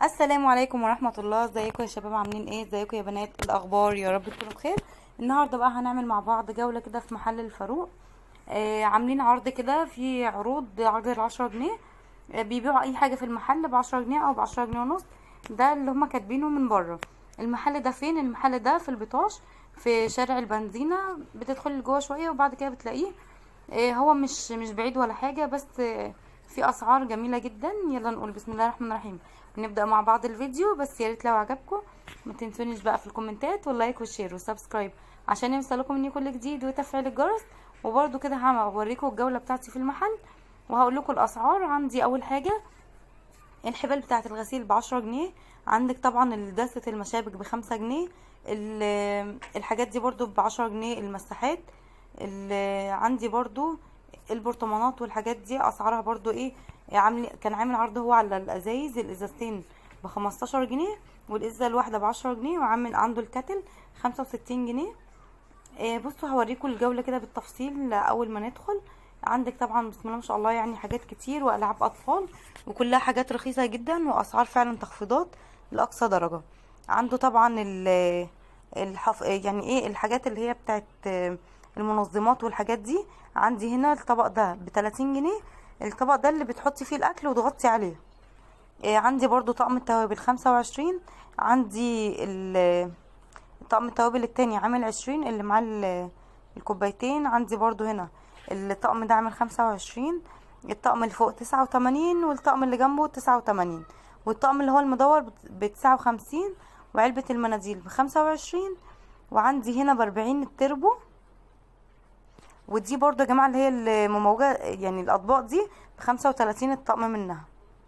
السلام عليكم ورحمة الله ازيكم يا شباب عاملين ايه ازيكم يا بنات الاخبار يا رب تكونوا بخير النهارده بقى هنعمل مع بعض جولة كده في محل الفاروق آه عاملين عرض كده في عروض عرض العشرة جنيه آه بيبيعوا اي حاجة في المحل بعشرة جنيه او بعشرة جنيه ونص ده اللي هما كاتبينه من بره المحل ده فين المحل ده في البطاش في شارع البنزينة بتدخلي جوه شوية وبعد كده بتلاقيه آه هو مش مش بعيد ولا حاجة بس آه في اسعار جميله جدا يلا نقول بسم الله الرحمن الرحيم نبدا مع بعض الفيديو بس يا ريت لو عجبكم ما تنسونيش بقى في الكومنتات واللايك والشير والسبسكرايب عشان يوصلكم مني كل جديد وتفعيل الجرس وبرده كده هوريكم الجوله بتاعتي في المحل وهقول لكم الاسعار عندي اول حاجه الحبال بتاعه الغسيل بعشرة جنيه عندك طبعا دسة المشابك بخمسة جنيه الحاجات دي برضو بعشرة جنيه المساحات عندي برضو البرطمانات والحاجات دي اسعارها برضو ايه عامل كان عامل عرض هو على الازايز الازازتين ب 15 جنيه والازازه الواحده ب 10 جنيه وعامل عنده الكاتل 65 جنيه إيه بصوا هوريكم الجوله كده بالتفصيل اول ما ندخل عندك طبعا بسم الله ما شاء الله يعني حاجات كتير والعاب اطفال وكلها حاجات رخيصه جدا واسعار فعلا تخفيضات لاقصى درجه عنده طبعا ال الحف... يعني ايه الحاجات اللي هي بتاعت المنظمات والحاجات دي عندي هنا الطبق ده ب 30 جنيه الطبق ده اللي بتحطي فيه الاكل وتغطي عليه إيه عندي برضو طقم التوابل 25 عندي طقم التوابل التاني عامل 20 اللي معاه الكوبايتين عندي برضو هنا الطقم ده عامل 25 الطقم اللي فوق 89 والطقم اللي جنبه 89 والطقم اللي هو المدور ب 59 وعلبة المناديل ب 25 وعندي هنا ب 40 التربو ودي برضو يا جماعه اللي هي المموجه يعني الاطباق دي بخمسة وتلاتين الطقم منها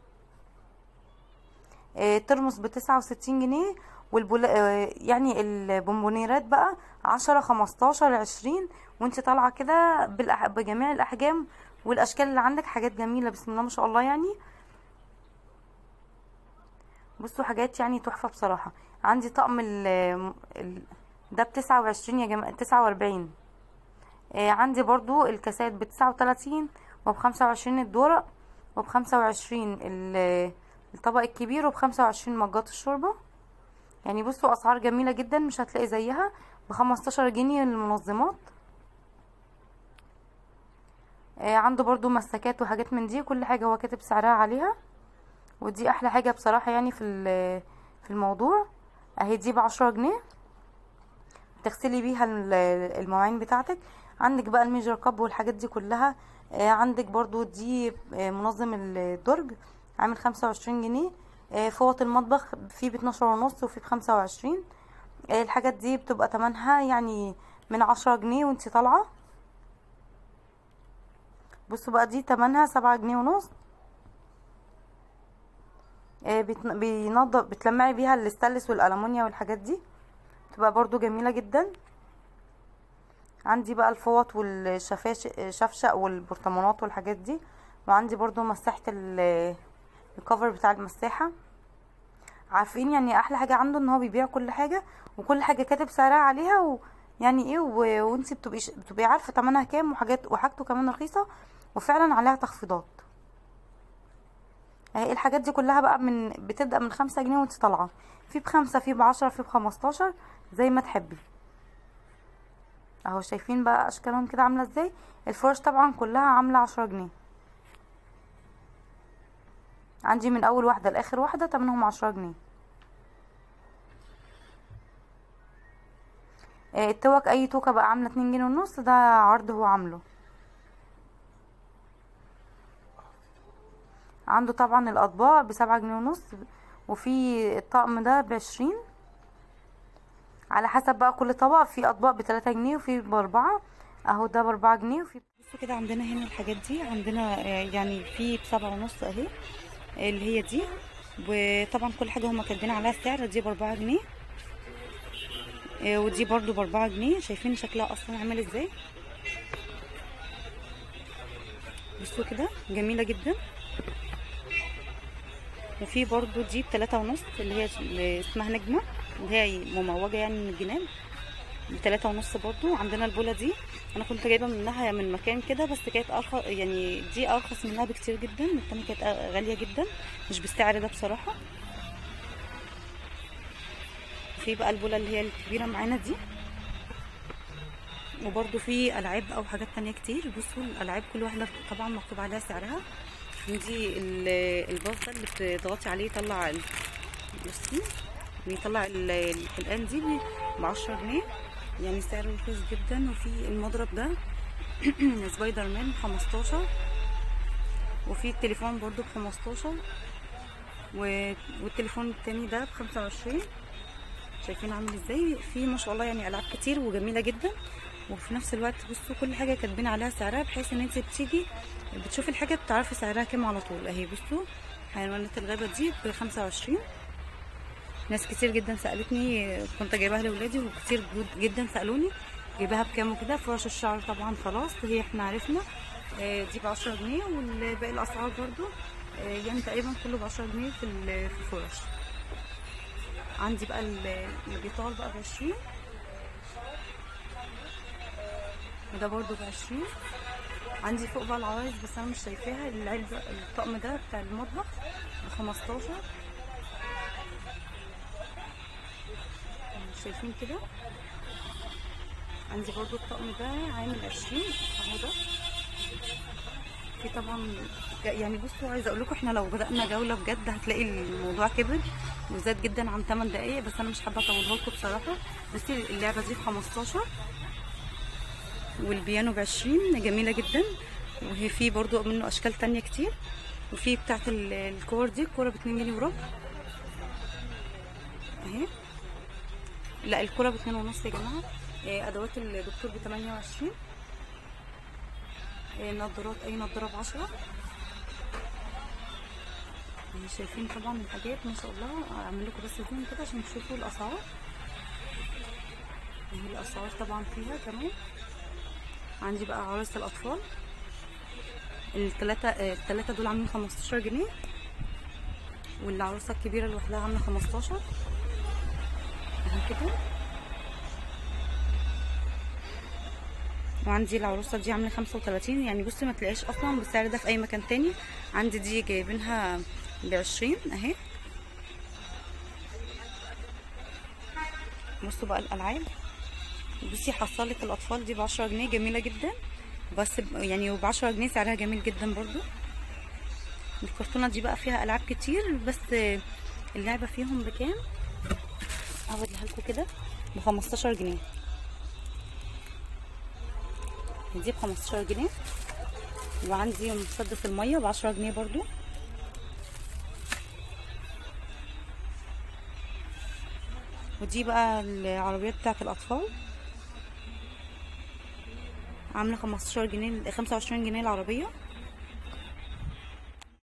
آه ترمس بتسعة وستين جنيه والبول آه يعني البونبونيرات بقى عشرة خمستاشر عشرين وانت طالعه كده بالأح... بجميع الاحجام والاشكال اللي عندك حاجات جميله بسم الله ما شاء الله يعني بصوا حاجات يعني تحفه بصراحه عندي طقم ال... ال... ده بتسعة وعشرين يا جماعه تسعة واربعين آه عندي برضو الكاسات بتسعة وتلاتين وبخمسة وعشرين الدورق وبخمسة وعشرين الطبق الكبير وبخمسة وعشرين مجات الشوربة يعني بصوا اسعار جميلة جدا مش هتلاقي زيها بخمستاشر جنيه المنظمات آه عنده برضو مسكات وحاجات من دي كل حاجة هو كاتب سعرها عليها ودي احلى حاجة بصراحة يعني في في الموضوع اهي دي بعشرة جنيه تغسلي بيها المواعين بتاعتك عندك بقى الميجر كاب والحاجات دي كلها آه عندك برضو دي آه منظم الدرج عامل خمسة وعشرين جنيه آه فوط المطبخ في باتناشر ونص وفي بخمسة وعشرين الحاجات دي بتبقى تمنها يعني من عشرة جنيه وانتي طالعة بصوا بقى دي تمنها سبعة جنيه ونص بينضف بتلمعي بيها الاستانلس والالومنيا والحاجات دي بتبقى برضو جميلة جدا عندي بقى الفوط والشفشق والبرطمانات والحاجات دي وعندي برضو مساحة الكفر بتاع المساحة عارفين يعني احلى حاجة عنده ان هو بيبيع كل حاجة وكل حاجة كاتب سعرها عليها ويعني ايه وانتي بتبقي بتبقي عارفة تمنها كام وحاجات وحاجته كمان رخيصة وفعلا عليها تخفيضات اهي الحاجات دي كلها بقى من بتبدأ من خمسة جنيه وانتي طالعة في بخمسة في بعشرة في بخمستاشر زي ما تحبي اهو شايفين بقى اشكالهم كده عامله ازاي الفرش طبعا كلها عامله عشرة جنيه عندي من اول واحده لاخر واحده تمنهم عشرة جنيه آه التوك اي توكه بقى عامله اتنين جنيه ونص ده عرض هو عامله عنده طبعا الاطباق بسبعة جنيه ونص وفي الطقم ده بعشرين على حسب بقى كل طبق في اطباق بتلاتة جنيه وفي باربعة اهو ده باربعة جنيه وفي بصوا كده عندنا هنا الحاجات دي عندنا يعني في بسبعة ونص اهي اللي هي دي وطبعا كل حاجة هما كاتبين عليها السعر دي باربعة جنيه ودي برضو باربعة جنيه شايفين شكلها اصلا عامل ازاي بصوا كده جميلة جدا وفي برضو دي بتلاتة ونص اللي هي اللي اسمها نجمة اللي هي مموجة يعني من الجنان بتلاتة ونص برضو عندنا البولة دي انا كنت جايبة منها من مكان كده بس كانت ارخص يعني دي ارخص منها بكتير جدا التانية كانت غالية جدا مش بالسعر ده بصراحة في بقى البوله اللي هي الكبيره معانا دي وبرده في العاب او حاجات تانية كتير بصوا الالعاب كل واحده طبعا مكتوب عليها سعرها عندي ال- الباص ده اللي بتضغطي عليه يطلع ال- بصي بيطلع ال- الحلقان دي ب 10 جنيه يعني سعره رخيص جدا وفي المضرب ده سبايدر مان 15 وفي التليفون برضو ب 15 و- والتليفون التاني ده ب 25 شايفين عامل ازاي في ما شاء الله يعني العاب كتير وجميله جدا وفي نفس الوقت بصوا كل حاجه كاتبين عليها سعرها بحيث ان انت بتيجي بتشوفي الحاجه بتعرفي سعرها كام على طول اهي بصوا حيوانات الغابه دي ب 25 ناس كتير جدا سالتني كنت جايباها لاولادي وكتير جد- جدا سالوني جايباها بكام وكده فرش الشعر طبعا خلاص هي احنا عرفنا آه، دي ب 10 جنيه والباقي الاسعار برضو آه، يعني تقريبا كله ب 10 جنيه في ال- في الفرش عندي بقى ال- اللي بيطال بقى ب 20 وده برضو ب 20 عندي فوق بقى العرايس بس انا مش شايفاها العلبة الطقم ده بتاع المطبخ ب 15 شايفين كده عندي برضو الطقم ده عامل 20 اهو ده في طبعا يعني بصوا عايزه اقول لكم احنا لو بدانا جوله بجد هتلاقي الموضوع كبر وزاد جدا عن 8 دقايق بس انا مش حابه اطولها لكم بصراحه بصي اللعبه دي ب 15 والبيانو ب 20 جميله جدا وهي في برضو منه اشكال تانية كتير وفي بتاعت ال- الكور دي الكوره ب 2 جنيه وربع اهي لا الكوره ب 2 ونص يا جماعه إيه، ادوات الدكتور ب 28 إيه، نظارات اي نظاره ب 10 يعني شايفين طبعا الحاجات ما شاء الله اعمل لكم بس زوم كده عشان تشوفوا الاسعار اهي الاسعار طبعا فيها كمان عندي بقى عرايس الاطفال التلاتة آه، التلاتة دول عاملين 15 جنيه والعروسة الكبيرة لوحدها عاملة 15 اهي كده وعندي العروسة دي عاملة 35 يعني بصي ما تلاقيش اصلا بالسعر ده في اي مكان تاني عندي دي جايبينها بعشرين اهي بصوا بقى الالعاب بصي حصلة الاطفال دي بعشرة جنيه جميلة جدا بس ب- يعني وبعشرة جنيه سعرها جميل جدا برضو الكرتونة دي بقى فيها العاب كتير بس اللعبة فيهم بكام اوريها لكم كده ب 15 جنيه دي ب 15 جنيه وعندي مسدس المية ب 10 جنيه برضو ودي بقى العربيات بتاعت الاطفال عامله 15 جنيه 25 جنيه العربيه